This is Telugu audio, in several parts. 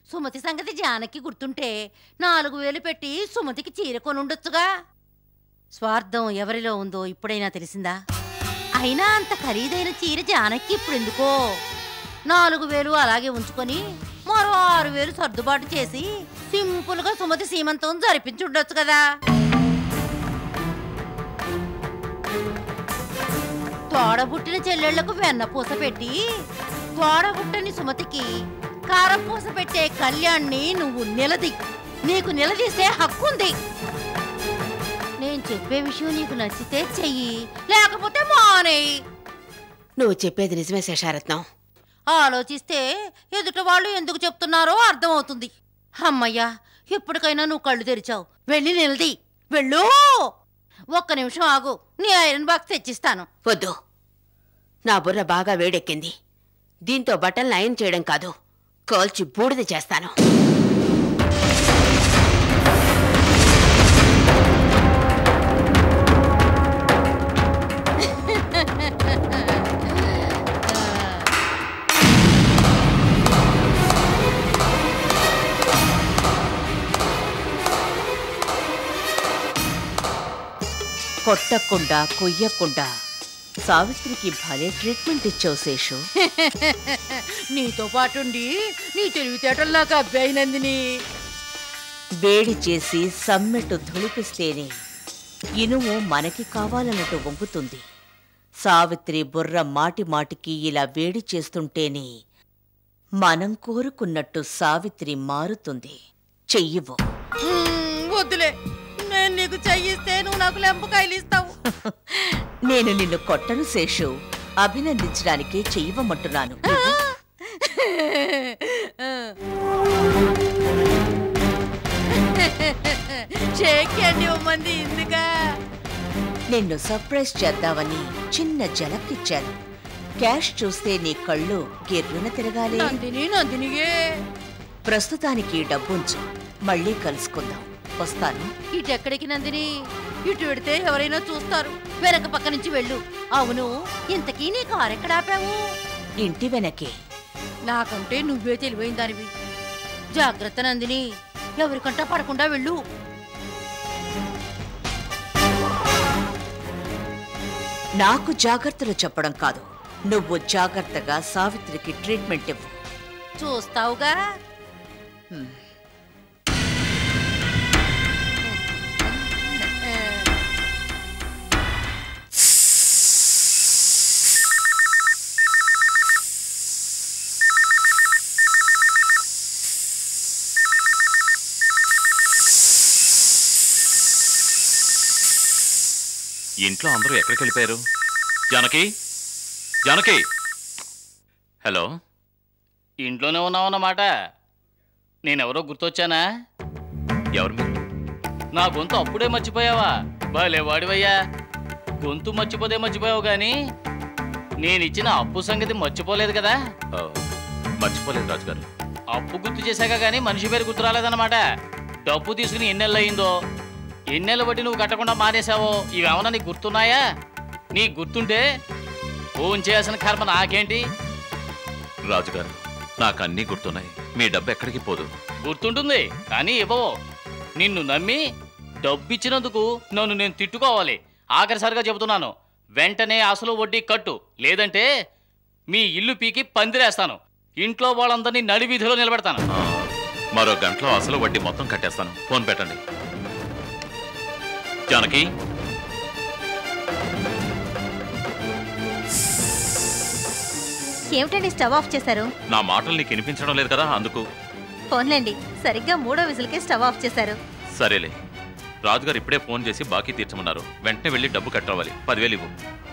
సుమతి సంగతి జానకి గుర్తుంటే నాలుగు వేలు పెట్టి సుమతికి చీర కొనుండొచ్చుగా స్వార్థం ఎవరిలో ఉందో ఇప్పుడైనా తెలిసిందా అయినా అంత ఖరీదైన చీర జానకి ఇప్పుడు ఎందుకో నాలుగు వేలు అలాగే ఉంచుకొని మరో ఆరు వేలు సర్దుబాటు చేసి సింపుల్గా సుమతి సీమంతం జరిపించుండొచ్చు కదా తోడబుట్టిన చెల్లెళ్లకు వెన్నపూస పెట్టి తోడబుట్టని సుమతికి కారపూస పెట్టే కళ్యాణ్ణి నువ్వు నిలది నీకు నిలదీసే హక్కుంది నేను చెప్పే విషయం నీకు నచ్చితే చెయ్యి లేకపోతే మానేయి నువ్వు చెప్పేది నిజమే శేషారత్నం ఆలోచిస్తే ఎదుట వాళ్ళు ఎందుకు చెప్తున్నారో అర్థమవుతుంది అమ్మయ్యా ఎప్పటికైనా నువ్వు కళ్ళు తెరిచావు వెళ్ళి నిలది వెళ్ళు ఒక్క నిమిషం ఆగు నీ ఐరన్ బాక్స్ తెచ్చిస్తాను వద్దు నా బుర్ర బాగా వేడెక్కింది దీంతో బట్టలు నయం చేయడం కాదు కాల్చి బూడిద చేస్తాను కొట్టకుండా కొయ్యకుండా సావిత్రికి భలే ట్రీట్మెంట్ ఇచ్చావు శేషు నీతో పాటుండి నీ తెలివితేటలు నాకు అబ్బాయినందిని వేడి చేసి సమ్మెట్టు ధుళిపిస్తేనే ఇనుము మనకి కావాలన్నట్టు వంగుతుంది సావిత్రి బుర్ర మాటి మాటికి ఇలా వేడి చేస్తుంటేనే మనం కోరుకున్నట్టు సావిత్రి మారుతుంది చెయ్యివు వద్దులే నేను నీకు చెయ్యిస్తే నువ్వు నాకు లెంపకాయలు ఇస్తావు నేను నిన్ను కొట్టను శేషు అభినందించడానికే చెయ్యవమంటున్నాను చేయండి మంది ఇందుగా నిన్ను సర్ప్రైజ్ చేద్దామని చిన్న జలకిచ్చాను క్యాష్ చూస్తే నీ కళ్ళు గిర్రున తిరగాలి నందిని నందినియే ప్రస్తుతానికి ఈ డబ్బుంచు మళ్ళీ కలుసుకుందాం వస్తాను ఇటెక్కడికి నందిని ఇటు పెడితే ఎవరైనా చూస్తారు వెనక పక్క నుంచి వెళ్ళు అవును ఇంతకీ నీ కారు ఎక్కడ ఆపావు ఇంటి వెనకే నాకంటే నువ్వే తెలివైన దానివి జాగ్రత్త నందిని ఎవరికంటా పడకుండా వెళ్ళు నాకు జాగ్రత్తలు చెప్పడం కాదు నువ్వు జాగ్రత్తగా సావిత్రికి ట్రీట్మెంట్ ఇవ్వు చూస్తావుగా ఇంట్లో అందరూ ఎక్కడికి వెళ్ళిపోయారు జానకి జానకి హలో ఇంట్లోనే ఉన్నావన్నమాట నేనెవరో గుర్తొచ్చానా ఎవరు మీరు నా గొంతు అప్పుడే మర్చిపోయావా భలే వాడివయ్యా గొంతు మర్చిపోతే మర్చిపోయావు కానీ నేనిచ్చిన అప్పు సంగతి మర్చిపోలేదు కదా ఆ, మర్చిపోలేదు రాజుగారు అప్పు గుర్తు చేశాక కానీ మనిషి పేరు గుర్తు రాలేదన్నమాట డబ్బు తీసుకుని ఎన్నెళ్ళు అయిందో ఎన్నెళ్ళు బట్టి నువ్వు కట్టకుండా మానేశావో ఇవేమన్నా నీకు గుర్తున్నాయా నీకు గుర్తుంటే ఫోన్ చేయాల్సిన కర్మ నాకేంటి రాజుగారు నాకు అన్నీ గుర్తున్నాయి మీ డబ్బు ఎక్కడికి పోదు గుర్తుంటుంది కానీ ఇవ్వవు నిన్ను నమ్మి డబ్బిచ్చినందుకు నన్ను నేను తిట్టుకోవాలి ఆఖరిసారిగా చెబుతున్నాను వెంటనే అసలు వడ్డీ కట్టు లేదంటే మీ ఇల్లు పీకి పందిరేస్తాను ఇంట్లో వాళ్ళందరినీ నడివీధిలో నిలబెడతాను ఆ, మరో గంటలో అసలు వడ్డీ మొత్తం కట్టేస్తాను ఫోన్ పెట్టండి జానకి ఏమిటండి స్టవ్ ఆఫ్ చేశారు నా మాటలు నీకు వినిపించడం లేదు కదా అందుకు ఫోన్లేండి సరిగ్గా మూడో విజిల్కే స్టవ్ ఆఫ్ చేశారు సరేలే రాజుగారు ఇప్పుడే ఫోన్ చేసి బాకీ తీర్చమన్నారు వెంటనే వెళ్ళి డబ్బు కట్టవాలి పదివేలు ఇవ్వు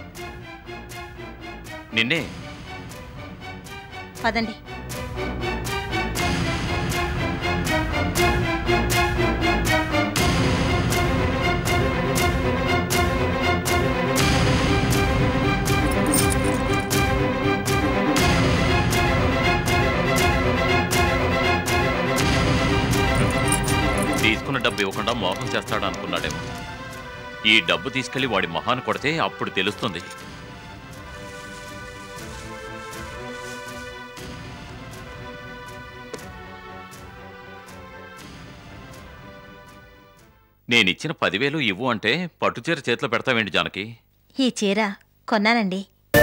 నిన్నే పదండి తీసుకున్న డబ్బు ఇవ్వకుండా మోహం చేస్తాడు అనుకున్నాడేమో ఈ డబ్బు తీసుకెళ్లి వాడి మొహాన్ని కొడితే అప్పుడు తెలుస్తుంది నేనిచ్చిన పదివేలు ఇవ్వు అంటే పట్టుచీర చేతిలో పెడతావేంటి జానకి ఈ చీర కొన్నానండి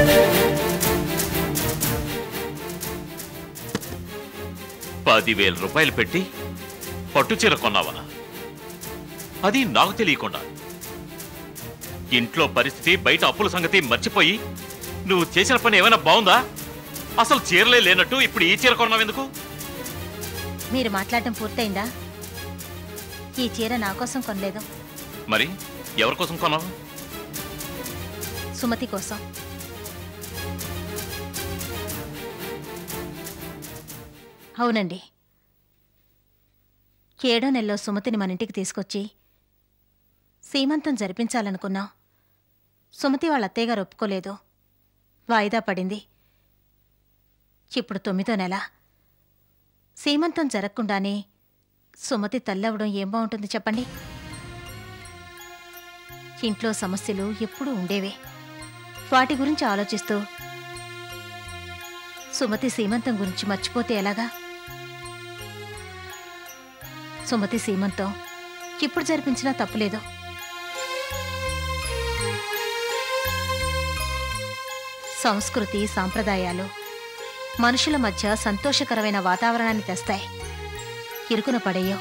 పదివేల రూపాయలు పెట్టి పట్టుచీర కొన్నావా అది నాకు తెలియకుండా ఇంట్లో పరిస్థితి బయట అప్పుల సంగతి మర్చిపోయి నువ్వు చేసిన పని ఏమైనా బాగుందా అసలు చీరలే లేనట్టు ఇప్పుడు ఈ చీర కొన్నావెందుకు మీరు మాట్లాడటం పూర్తయిందా ఈ చీర నా కోసం కొనలేదు మరి ఎవరి కోసం కొన్నావు సుమతి కోసం అవునండి ఏడో నెలలో సుమతిని మన ఇంటికి తీసుకొచ్చి సీమంతం జరిపించాలనుకున్నాం సుమతి వాళ్ళ అత్తయ్య గారు ఒప్పుకోలేదు వాయిదా పడింది ఇప్పుడు తొమ్మిదో నెల సీమంతం జరగకుండానే సుమతి తల్లవడం ఏం బాగుంటుంది చెప్పండి ఇంట్లో సమస్యలు ఎప్పుడూ ఉండేవే వాటి గురించి ఆలోచిస్తూ సుమతి సీమంతం గురించి మర్చిపోతే ఎలాగా సుమతి సీమంతం ఇప్పుడు జరిపించినా తప్పులేదు సంస్కృతి సాంప్రదాయాలు మనుషుల మధ్య సంతోషకరమైన వాతావరణాన్ని తెస్తాయి ఇరుకున పడేయో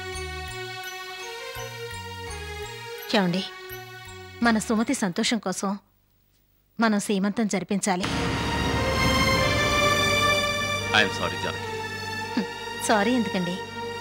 ఏమండి మన సుమతి సంతోషం కోసం మనం సీమంతం జరిపించాలి ఐఎమ్ సారీ జానకి సారీ ఎందుకండి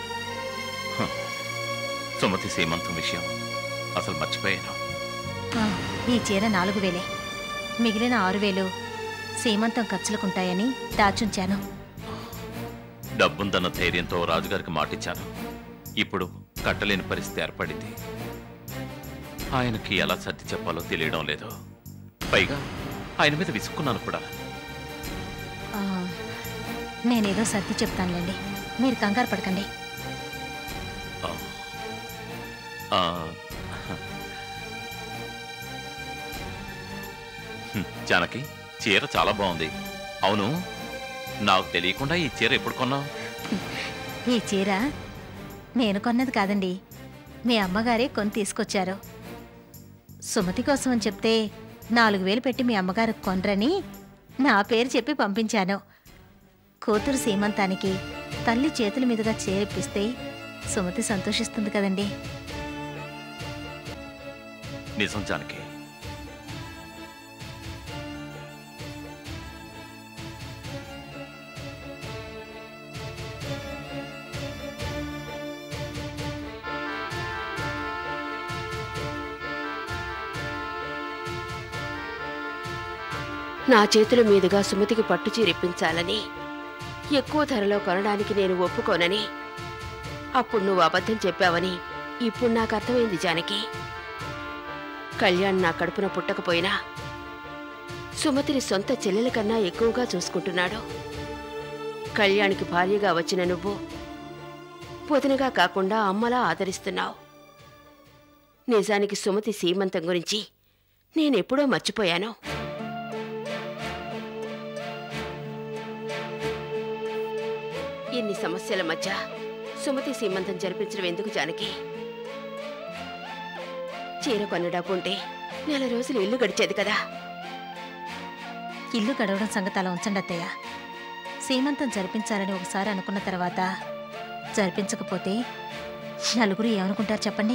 సుమతి సీమంతం విషయం అసలు మర్చిపోయాను ఆ, ఈ చీర నాలుగు వేలే మిగిలిన ఆరు వేలు సీమంతం ఖర్చులకుంటాయని దాచుంచాను డబ్బుందన్న ధైర్యంతో రాజుగారికి మాటిచ్చాను ఇప్పుడు కట్టలేని పరిస్థితి ఏర్పడింది ఆయనకి ఎలా సర్ది చెప్పాలో తెలియడం లేదు పైగా ఆయన మీద విసుక్కున్నాను కూడా ఆ, నేనేదో సర్ది చెప్తానులేండి మీరు కంగారు పడకండి ఆ. ఆ. హ్మ్, జానకి చీర చాలా బాగుంది అవును నాకు తెలియకుండా ఈ చీర ఎప్పుడు కొన్నావు ఈ చీర నేను కొన్నది కాదండి మీ అమ్మగారే కొని తీసుకొచ్చారు సుమతి కోసం అని చెప్తే నాలుగు వేలు పెట్టి మీ అమ్మగారు కొనరని నా పేరు చెప్పి పంపించాను కూతురు సీమంతానికి తల్లి చేతుల మీదుగా చేరిపిస్తే సుమతి సంతోషిస్తుంది కదండి నిజం జానకి నా చేతుల మీదుగా సుమతికి పట్టు చీరెప్పించాలని ఎక్కువ ధరలో కొనడానికి నేను ఒప్పుకోనని అప్పుడు నువ్వు అబద్ధం చెప్పావని ఇప్పుడు నాకు అర్థమైంది జానకి కళ్యాణ్ నా కడుపున పుట్టకపోయినా సుమతిని సొంత చెల్లెల కన్నా ఎక్కువగా చూసుకుంటున్నాడు కళ్యాణ్కి భార్యగా వచ్చిన నువ్వు పొదినగా కాకుండా అమ్మలా ఆదరిస్తున్నావు నిజానికి సుమతి సీమంతం గురించి నేనెప్పుడో మర్చిపోయాను ఇన్ని సమస్యల మధ్య సుమతి సీమంతం జరిపించడం ఎందుకు జానకి చీర కొన్న డబ్బు ఉంటే నెల రోజులు ఇల్లు గడిచేది కదా ఇల్లు గడవడం సంగతి అలా ఉంచండి అత్తయ్య సీమంతం జరిపించాలని ఒకసారి అనుకున్న తర్వాత జరిపించకపోతే నలుగురు ఏమనుకుంటారు చెప్పండి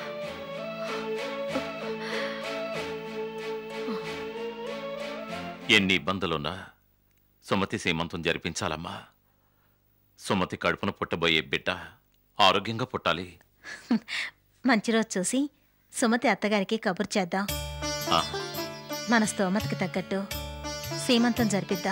ఎన్ని ఇబ్బందులున్నా సుమతి సీమంతం జరిపించాలమ్మా సుమతి కడుపున పుట్టబోయే బిడ్డ ఆరోగ్యంగా పుట్టాలి మంచి రోజు చూసి సుమతి అత్తగారికి కబురు చేద్దాం ఆ, మన స్తోమతకి తగ్గట్టు సీమంతం జరిపిద్దాం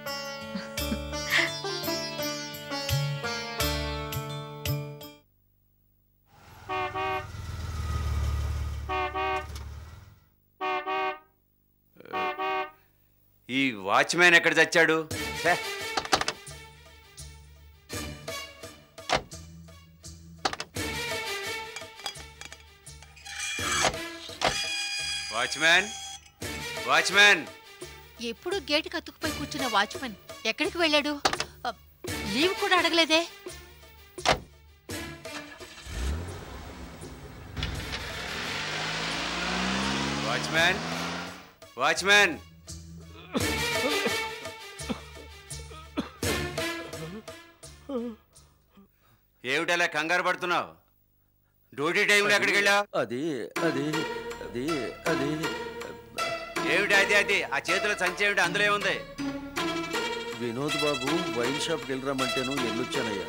ఈ వాచ్మ్యాన్ ఎక్కడ చచ్చాడు ఛే! వాచ్మ్యాన్ వాచ్మ్యాన్ ఎప్పుడు గేటు కత్తుకుపోయి కూర్చున్న వాచ్మెన్ ఎక్కడికి వెళ్ళాడు అ, లీవ్ కూడా అడగలేదే వాచ్మ్యాన్ వాచ్మ్యాన్ ఏమిటలా కంగారు పడుతున్నావు డ్యూటీ టైంలో ఎక్కడికి వెళ్ళావు అది అది అది అది ఏమిటి అది అది ఆ చేతిలో సంచి ఏమిటి అందులో ఏముంది వినోద్ బాబు వైన్ షాప్కి వెళ్ళరామంటేను వెళ్ళొచ్చానయ్యా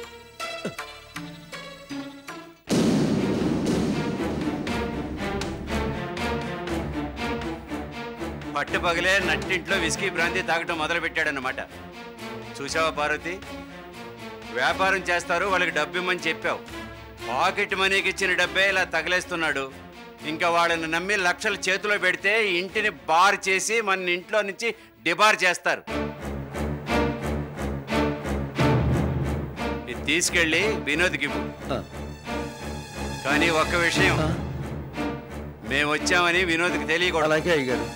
పట్టు పగలే నట్టింట్లో విస్కీ బ్రాంతి తాగటం మొదలు పెట్టాడన్నమాట చూసావా పార్వతి వ్యాపారం చేస్తారు వాళ్ళకి డబ్బు ఇమ్మని చెప్పావు పాకెట్ మనీకి ఇచ్చిన డబ్బే ఇలా తగలేస్తున్నాడు ఇంకా వాళ్ళని నమ్మి లక్షలు చేతిలో పెడితే ఇంటిని బార్ చేసి మన ఇంట్లో నుంచి డిబార్ చేస్తారు ఇది తీసుకెళ్ళి వినోద్కి ఇవ్వు. ఆ, కానీ ఒక్క విషయం ఆ, మేము వచ్చామని వినోద్కి తెలియకూడదు అలాగే అయ్యగారు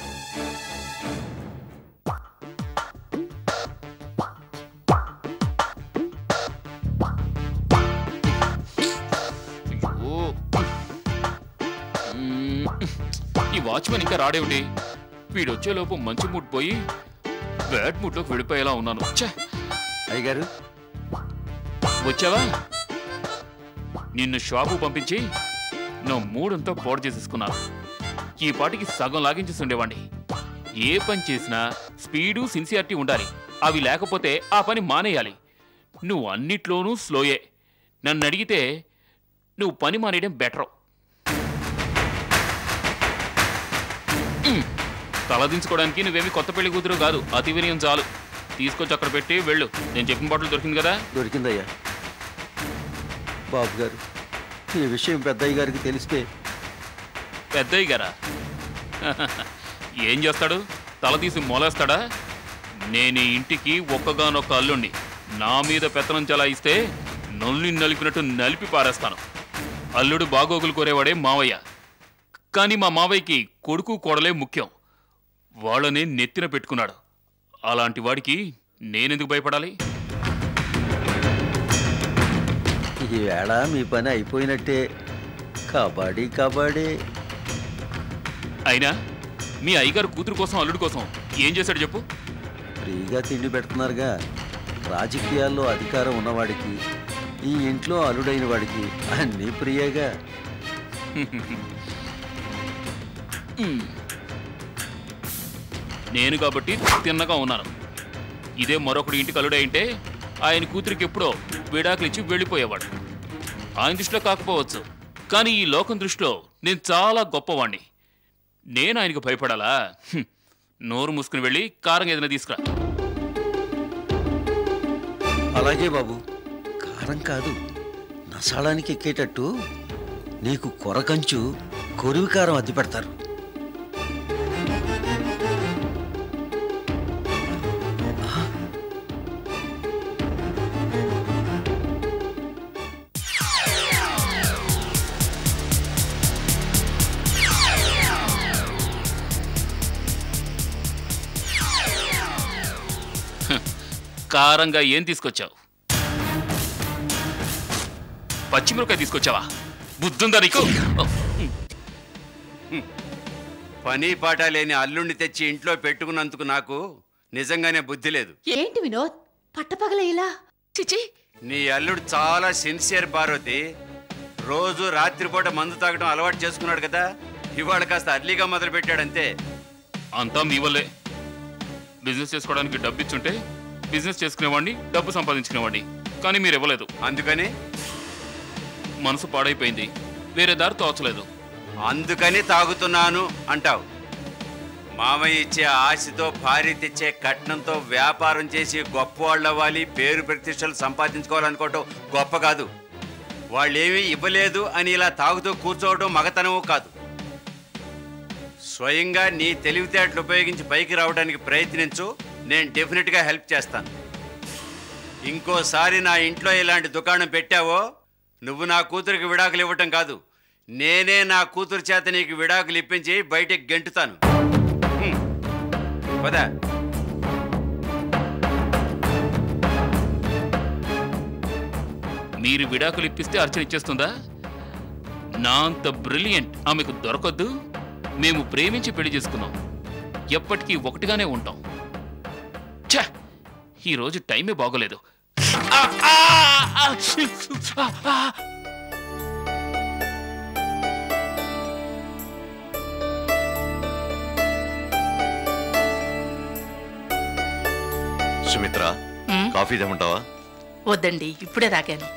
అయ్యో. మ్మ్. ఈ వాచ్మెన్ ఇంకా రాడేమిటి వీడొచ్చేలోపు మంచి మూడ్ పోయి బ్యాడ్ మూడ్లోకి వెళ్ళిపోయేలా ఉన్నాను ఛే అయ్యగారు వచ్చావా నిన్ను షాపు పంపించి నా మూడంతా పాడు చేసేసుకున్నాను ఈ పాటికి సగం లాగించేసి ఉండేవాడిని ఏ పని చేసినా స్పీడు సిన్సియారిటీ ఉండాలి అవి లేకపోతే ఆ పని మానేయాలి నువ్వు అన్నిట్లోనూ స్లోయే నన్ను అడిగితే నువ్వు పని మానేయడం బెటర్ తలదించుకోవడానికి నువ్వేమి కొత్త పెళ్లి కూతురు కాదు అతి వినయం చాలు తీసుకొచ్చి అక్కడ పెట్టి వెళ్ళు నేను చెప్పిన బాటలు దొరికింది కదా దొరికిందయ్యా బాబు గారు ఈ విషయం పెద్దయ్య గారికి తెలిస్తే పెద్దయ్య గారా ఏం చేస్తాడు తల తీసి మొలేస్తాడా నేను ఈ ఇంటికి ఒక్కగానొక్క అల్లుండి నా మీద పెత్తనం చలాయిస్తే నల్లి నలిపినట్టు నలిపి పారేస్తాను అల్లుడు బాగోగులు కోరేవాడే మావయ్య కానీ మా మావయ్యకి కొడుకు కోడలే ముఖ్యం వాళ్ళని నెత్తిన పెట్టుకున్నాడు అలాంటి వాడికి నేనెందుకు భయపడాలి ఈ వేళ మీ పని అయిపోయినట్టే కబడ్డీ కబడ్డీ అయినా మీ అయ్యగారు కూతురు కోసం అల్లుడు కోసం ఏం చేశాడు చెప్పు ఫ్రీగా తిండి పెడుతున్నారుగా రాజకీయాల్లో అధికారం ఉన్నవాడికి ఈ ఇంట్లో అల్లుడైన వాడికి అన్నీ ప్రియేగా మ్మ్. నేను కాబట్టి తిన్నగా ఉన్నాను ఇదే మరొకటి ఇంటికి అల్లుడే అంటే ఆయన కూతురికి ఎప్పుడో విడాకులు ఇచ్చి వెళ్ళిపోయేవాడు ఆయన దృష్టిలో కాకపోవచ్చు కానీ ఈ లోకం దృష్టిలో నేను చాలా గొప్పవాణ్ణి నేను ఆయనకు భయపడాలా హ్మ్. నోరు మూసుకుని వెళ్ళి కారం ఏదైనా తీసుకురా అలాగే బాబు కారం కాదు నసాళానికి ఎక్కేటట్టు నీకు కొరకంచు కొరివి కారం అద్దె పెడతారు కారంగా ఏం తీసుకొచ్చావు పచ్చిమిరపకాయ తీసుకొచ్చావా బుద్ధుందా నీకు పని పాట లేని అల్లుణ్ణి తెచ్చి ఇంట్లో పెట్టుకున్నందుకు నాకు నిజంగానే బుద్ధి లేదు ఏంటి వినోద్ పట్టపగల ఇలా చిచి నీ అల్లుడు చాలా సిన్సియర్ పార్వతి రోజు రాత్రిపూట మందు తాగడం అలవాటు చేసుకున్నాడు కదా ఇవాళ కాస్త అర్లీగా మొదలు పెట్టాడంతే అంతా మీ వల్లే బిజినెస్ చేసుకోవడానికి డబ్బు ఇచ్చుంటే బిజినెస్ చేసుకునేవాడిని డబ్బు సంపాదించుకునేవాడిని కానీ మీరు ఇవ్వలేదు అందుకని మనసు పాడైపోయింది వేరే దారి తోచలేదు అందుకని తాగుతున్నాను అంటావు మామయ్య ఇచ్చే ఆశతో భార్య తెచ్చే కట్నంతో వ్యాపారం చేసి గొప్పవాళ్ళు అవ్వాలి పేరు ప్రతిష్టలు సంపాదించుకోవాలనుకోవటం గొప్ప కాదు వాళ్ళేమీ ఇవ్వలేదు అని ఇలా తాగుతూ కూర్చోవడం మగతనము కాదు స్వయంగా నీ తెలివితేటలు ఉపయోగించి పైకి రావడానికి ప్రయత్నించు నేను డెఫినెట్గా హెల్ప్ చేస్తాను ఇంకోసారి నా ఇంట్లో ఇలాంటి దుకాణం పెట్టావో నువ్వు నా కూతురికి విడాకులు ఇవ్వటం కాదు నేనే నా కూతురు చేత నీకు విడాకులు ఇప్పించి బయటికి గెంటుతాను హ్మ్. పద మీరు విడాకులు ఇప్పిస్తే అర్చన ఇచ్చేస్తుందా నా అంత బ్రిలియంట్ ఆమెకు దొరకొద్దు మేము ప్రేమించి పెళ్లి చేసుకున్నాం ఎప్పటికీ ఒకటిగానే ఉంటాం ఛ! ఈ రోజు టైమే బాగోలేదు ఆ! ఆ! ఆ! ఆ! ఆ! సుమిత్ర కాఫీ తెమ్మంటావా వద్దండి ఇప్పుడే తాగాను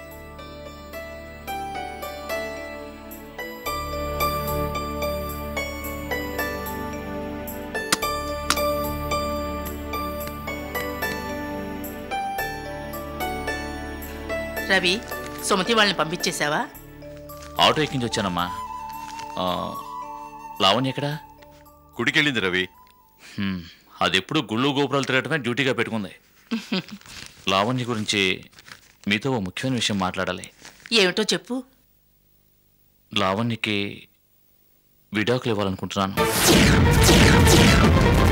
రవి సుమతి వాళ్ళని పంపించేశావా ఆటో ఎక్కించి వచ్చానమ్మా ఆ, లావణ్య ఎక్కడా గుడికెళ్ళింది రవి హ్మ్, అదెప్పుడు గుళ్ళు గోపురాలు తిరగటమే డ్యూటీగా పెట్టుకుంది లావణ్య గురించి మీతో ఓ ముఖ్యమైన విషయం మాట్లాడాలి ఏమిటో చెప్పు లావణ్యకి విడాకులు ఇవ్వాలనుకుంటున్నాను